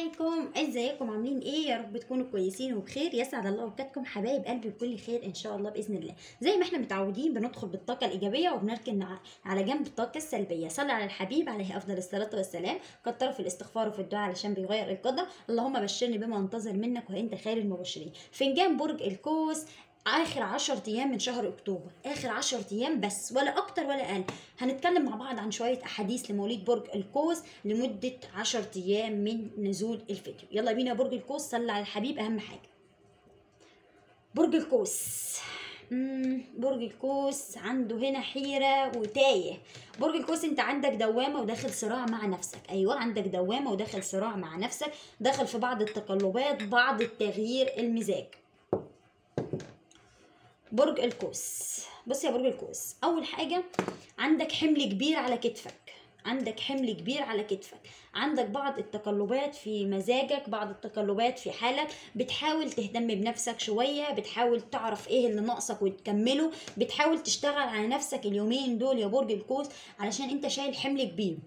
عليكم ازيكم عاملين ايه يا رب تكونوا كويسين وبخير يسعد الله اوقاتكم حبايب قلبي بكل خير ان شاء الله باذن الله زي ما احنا متعودين بندخل بالطاقه الايجابيه وبنركن ع- على جنب الطاقه السلبيه صلى على الحبيب عليه افضل الصلاه والسلام كتروا في الاستغفار وفي الدعاء علشان بيغير القدر اللهم بشرني بما انتظر منك وانت خير المبشرين فنجان برج القوس اخر 10 ايام من شهر اكتوبر اخر 10 ايام بس ولا اكتر ولا اقل هنتكلم مع بعض عن شويه احاديث لمواليد برج القوس لمده 10 ايام من نزول الفيديو يلا بينا برج القوس صلى على الحبيب اهم حاجه برج القوس مم، برج القوس عنده هنا حيرة وتايه برج القوس انت عندك دوامة وداخل صراع مع نفسك ايوه عندك دوامة وداخل صراع مع نفسك داخل في بعض التقلبات بعض التغيير المزاج برج القوس بص يا برج القوس اول حاجه عندك حمل كبير على كتفك عندك حمل كبير على كتفك عندك بعض التقلبات في مزاجك بعض التقلبات في حالك بتحاول تهتم بنفسك شوية بتحاول تعرف ايه اللي ناقصك وتكمله بتحاول تشتغل على نفسك اليومين دول يا برج القوس علشان انت شايل حمل كبير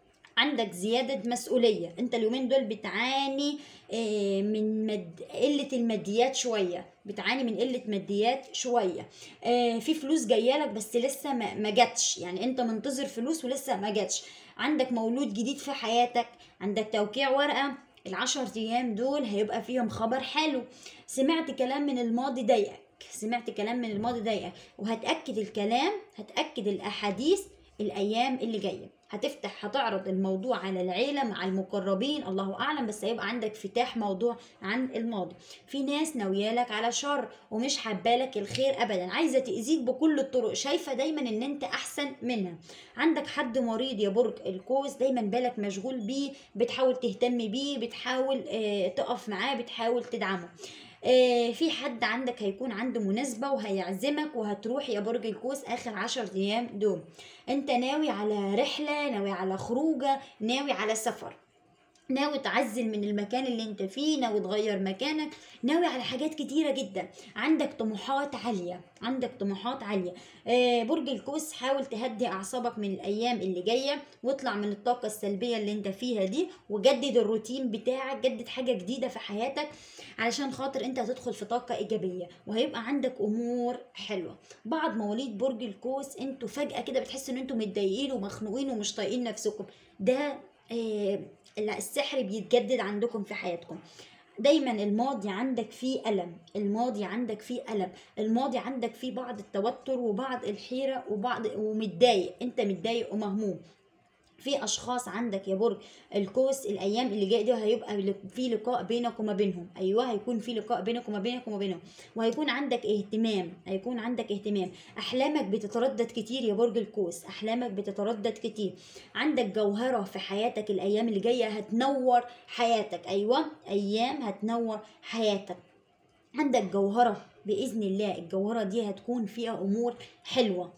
عندك زيادة مسؤولية انت اليومين دول بتعاني آه، من مد... قلة الماديات شوية بتعاني من قلة ماديات شوية آه، في فلوس جايالك بس لسه ما ما جاتش يعني انت منتظر فلوس ولسه ما جاتش عندك مولود جديد في حياتك عندك توقيع ورقة العشر ايام دول هيبقى فيهم خبر حلو سمعت كلام من الماضي ضايقك سمعت كلام من الماضي ضايقك وهتأكد الكلام هتأكد الأحاديث الأيام اللي جاية هتفتح هتعرض الموضوع على العيلة مع المقربين الله أعلم بس هيبقى عندك فتاح موضوع عن الماضي في ناس ناويالك على شر ومش حبالك الخير أبدا عايزة تأذيك بكل الطرق شايفة دايما إن أنت أحسن منها عندك حد مريض يا برج القوس دايما بالك مشغول بيه بتحاول تهتم بيه بتحاول آه تقف معاه بتحاول تدعمه آه، في حد عندك هيكون عنده مناسبة وهيعزمك وهتروح يا برج القوس آخر عشر أيام دول انت ناوي على رحلة ناوي على خروجة ناوي على سفر ناوي تعزل من المكان اللي انت فيه ناوي تغير مكانك ناوي على حاجات كتيرة جدا عندك طموحات عالية عندك طموحات عالية آه برج القوس حاول تهدي أعصابك من الأيام اللي جاية واطلع من الطاقة السلبية اللي انت فيها دي وجدد الروتين بتاعك جدد حاجة جديدة في حياتك علشان خاطر انت هتدخل في طاقة إيجابية وهيبقى عندك أمور حلوة بعض مواليد برج القوس انتوا فجأة كده بتحسوا ان انتوا متضايقين ومخنوقين ومش طايقين نفسكم ده آه لا، السحر بيتجدد عندكم في حياتكم دايما الماضي عندك فيه ألم الماضي عندك فيه ألم الماضي عندك فيه بعض التوتر وبعض الحيرة وبعض ومتضايق انت متضايق ومهموم في اشخاص عندك يا برج القوس الايام اللي جايه دي هيبقى لق- في لقاء بينك وما بينهم ايوه هيكون في لقاء بينك وما بينك وما بينهم وهيكون عندك اهتمام هيكون عندك اهتمام احلامك بتتردد كتير يا برج القوس احلامك بتتردد كتير عندك جوهره في حياتك الايام اللي جايه هتنور حياتك ايوه ايام هتنور حياتك عندك جوهره باذن الله الجوهره دي هتكون فيها امور حلوه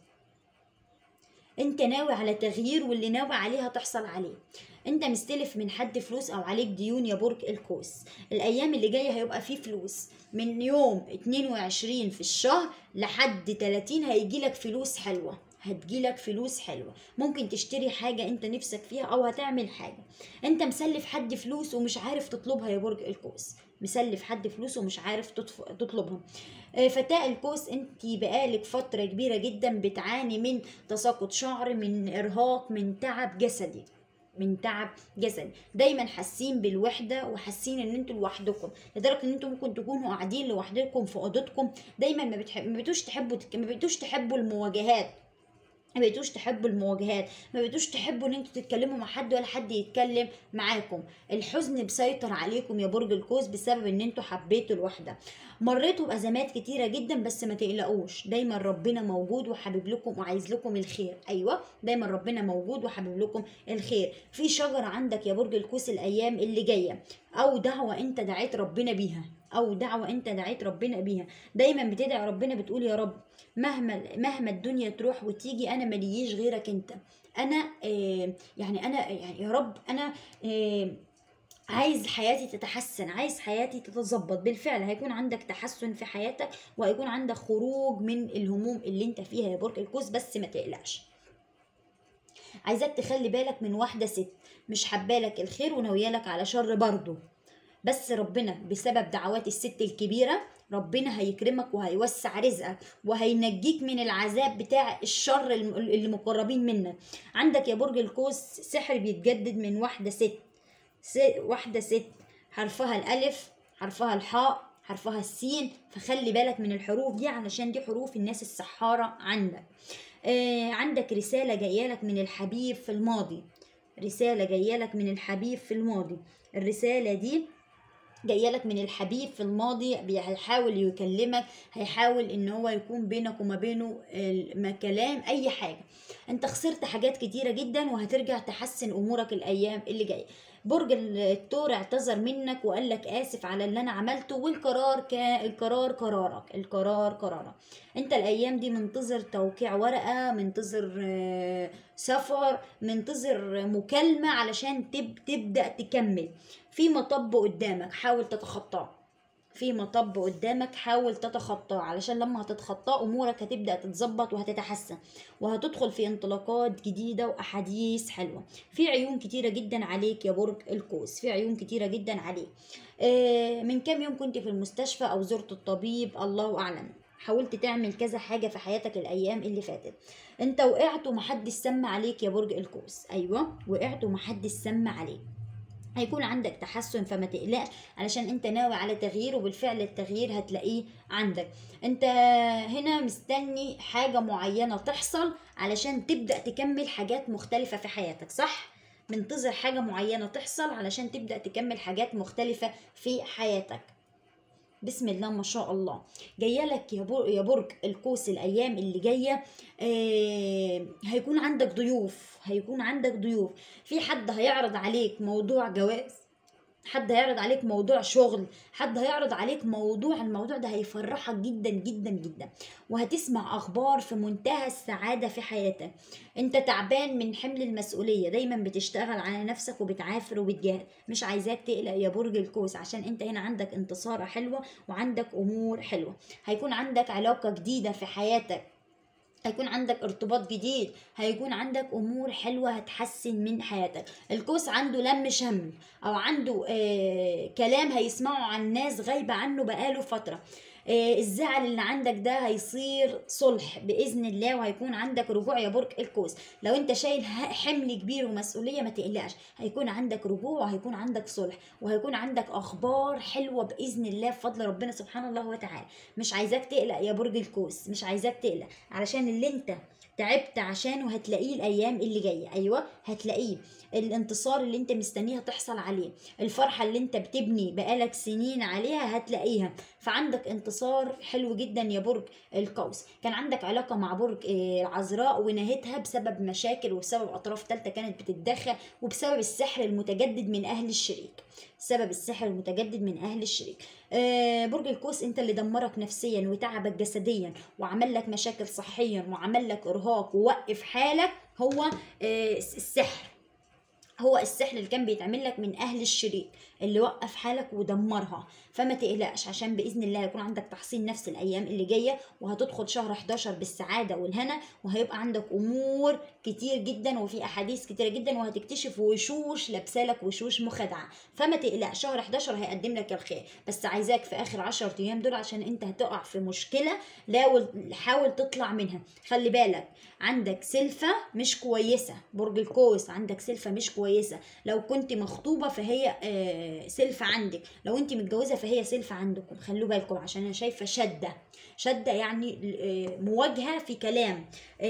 انت ناوي على تغيير واللي ناوي عليه هتحصل عليه انت مستلف من حد فلوس او عليك ديون يا برج القوس الايام اللي جايه هيبقى فيه فلوس من يوم 22 في الشهر لحد 30 هيجيلك فلوس حلوه هتجيلك فلوس حلوة ممكن تشتري حاجة انت نفسك فيها او هتعمل حاجة انت مسلف حد فلوس ومش عارف تطلبها يا برج القوس مسلف حد فلوس ومش عارف تطف- تطلبها آه، فتاة القوس انت بقالك فترة كبيرة جدا بتعاني من تساقط شعر من ارهاق من تعب جسدي من تعب جسدي دايما حاسين بالوحده وحاسين ان انتوا لوحدكم لدرجه ان انتوا ممكن تكونوا قاعدين لوحدكم في اوضتكم دايما ما بتحب ما بتوش تحبوا تك- ما بتوش تحبوا المواجهات ما بقيتوش تحبوا المواجهات ما بقيتوش تحبوا ان انتوا تتكلموا مع حد ولا حد يتكلم معاكم الحزن بيسيطر عليكم يا برج القوس بسبب ان انتوا حبيتوا الوحده مريتوا بازمات كتيره جدا بس ما تقلقوش دايما ربنا موجود وحابب لكم وعايز لكم الخير ايوه دايما ربنا موجود وحابب لكم الخير في شجره عندك يا برج القوس الايام اللي جايه او دعوه انت دعيت ربنا بيها او دعوه انت دعيت ربنا بيها دايما بتدعي ربنا بتقول يا رب مهما مهما الدنيا تروح وتيجي انا ماليش غيرك انت انا آه يعني انا يعني يا رب انا آه عايز حياتي تتحسن عايز حياتي تتظبط بالفعل هيكون عندك تحسن في حياتك وهيكون عندك خروج من الهموم اللي انت فيها يا برج القوس بس ما تقلقش عايزاك تخلي بالك من واحده ست مش حبالك الخير وناويالك على شر برضه بس ربنا بسبب دعوات الست الكبيره ربنا هيكرمك وهيوسع رزقك وهينجيك من العذاب بتاع الشر الم- اللي مقربين منك عندك يا برج القوس سحر بيتجدد من واحده ست س... واحدة ست حرفها الألف حرفها الحاء حرفها السين فخلي بالك من الحروف دي علشان دي حروف الناس السحارة عندك آه عندك رسالة جايالك من الحبيب في الماضي رسالة جايالك من الحبيب في الماضي الرسالة دي جايلك من الحبيب في الماضي بي- هيحاول يكلمك هيحاول ان هو يكون بينك وما بينه الم- كلام اي حاجه انت خسرت حاجات كتيره جدا وهترجع تحسن امورك الايام اللي جايه برج الثور اعتذر منك وقال لك اسف على اللي انا عملته والقرار كان القرار قرارك القرار قرارك انت الايام دي منتظر توقيع ورقه منتظر آه، سفر منتظر مكالمه علشان تب تبدا تكمل في مطب قدامك حاول تتخطاه في مطب قدامك حاول تتخطاه علشان لما هتتخطاه امورك هتبدا تتظبط وهتتحسن وهتدخل في انطلاقات جديده واحاديث حلوه في عيون كتيره جدا عليك يا برج القوس في عيون كتيره جدا عليك آه، من كام يوم كنت في المستشفى او زرت الطبيب الله اعلم حاولت تعمل كذا حاجة في حياتك الأيام اللي فاتت انت وقعت ومحدش سمع عليك يا برج القوس أيوة وقعت ومحدش سمع عليك هيكون عندك تحسن فما تقلقش علشان انت ناوي على تغيير وبالفعل التغيير هتلاقيه عندك انت هنا مستني حاجة معينة تحصل علشان تبدأ تكمل حاجات مختلفة في حياتك صح؟ منتظر حاجة معينة تحصل علشان تبدأ تكمل حاجات مختلفة في حياتك بسم الله ما شاء الله جايه لك يا بر- يا برج القوس الايام اللي جايه آه هيكون عندك ضيوف هيكون عندك ضيوف في حد هيعرض عليك موضوع جواز حد هيعرض عليك موضوع شغل حد هيعرض عليك موضوع الموضوع ده هيفرحك جدا جدا جدا وهتسمع اخبار في منتهى السعاده في حياتك انت تعبان من حمل المسؤوليه دايما بتشتغل على نفسك وبتعافر وبتجاهد مش عايزاك تقلق يا برج القوس عشان انت هنا عندك انتصار حلوه وعندك امور حلوه هيكون عندك علاقه جديده في حياتك هيكون عندك ارتباط جديد هيكون عندك امور حلوه هتحسن من حياتك القوس عنده لم شمل او عنده آه كلام هيسمعه عن ناس غايبه عنه بقاله فتره آه الزعل اللي عندك ده هيصير صلح باذن الله وهيكون عندك رجوع يا برج القوس لو انت شايل ه- حمل كبير ومسؤوليه ما تقلقش هيكون عندك رجوع وهيكون عندك صلح وهيكون عندك اخبار حلوه باذن الله بفضل ربنا سبحانه الله وتعالى مش عايزاك تقلق يا برج القوس مش عايزاك تقلق علشان اللي انت تعبت عشانه هتلاقيه الايام اللي جايه ايوه هتلاقيه الانتصار اللي انت مستنيها تحصل عليه الفرحه اللي انت بتبني بقالك سنين عليها هتلاقيها فعندك انتصار حلو جدا يا برج القوس كان عندك علاقه مع برج آه، العذراء ونهيتها بسبب مشاكل وبسبب اطراف ثالثه كانت بتتدخل وبسبب السحر المتجدد من اهل الشريك سبب السحر المتجدد من اهل الشريك آه، برج القوس انت اللي دمرك نفسيا وتعبك جسديا وعمل لك مشاكل صحيا وعمل لك ارهاق ووقف حالك هو آه، السحر هو السحر اللي كان بيتعمل لك من اهل الشريك اللي وقف حالك ودمرها فما تقلقش عشان باذن الله هيكون عندك تحصين نفس الايام اللي جايه وهتدخل شهر 11 بالسعاده والهنا وهيبقى عندك امور كتير جدا وفي احاديث كتيره جدا وهتكتشف وشوش لابسالك وشوش مخادعه فما تقلقش شهر 11 هيقدم لك الخير بس عايزاك في اخر 10 ايام دول عشان انت هتقع في مشكله لا حاول تطلع منها خلي بالك عندك سلفة مش كويسة برج القوس عندك سلفة مش كويسة لو كنت مخطوبة فهي آه، سلفة عندك لو انت متجوزة فهي سلفة عندكم خلوا بالكم عشان انا شايفة شدة شدة يعني آه، مواجهة في كلام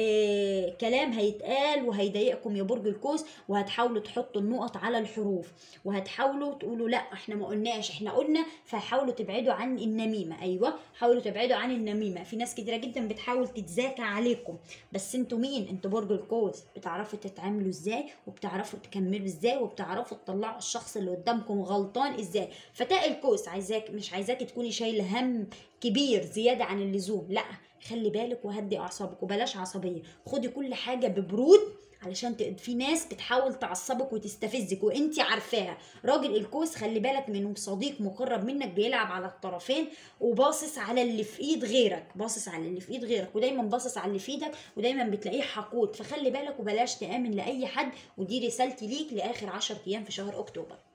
آه، كلام هيتقال وهيضايقكم يا برج القوس وهتحاولوا تحطوا النقط على الحروف وهتحاولوا تقولوا لا احنا ما قلناش احنا قلنا فحاولوا تبعدوا عن النميمة ايوه حاولوا تبعدوا عن النميمة في ناس كتيرة جدا بتحاول تتذاكى عليكم بس انتوا مين انتوا برج القوس بتعرفوا تتعاملوا ازاي وبتعرفوا تكملوا ازاي وبتعرفوا تطلعوا الشخص اللي قدامكم غلطان ازاي فتاء القوس عايزاك مش عايزاك تكوني شايله هم كبير زياده عن اللزوم لا خلي بالك وهدي اعصابك وبلاش عصبيه خدي كل حاجه ببرود علشان ت... في ناس بتحاول تعصبك وتستفزك وانت عارفاها راجل القوس خلي بالك منه صديق مقرب منك بيلعب على الطرفين وباصص على اللي في ايد غيرك باصص على اللي في ايد غيرك ودايما باصص على اللي في ايدك ودايما بتلاقيه حقود فخلي بالك وبلاش تآمن لأي حد ودي رسالتي ليك لآخر 10 أيام في شهر أكتوبر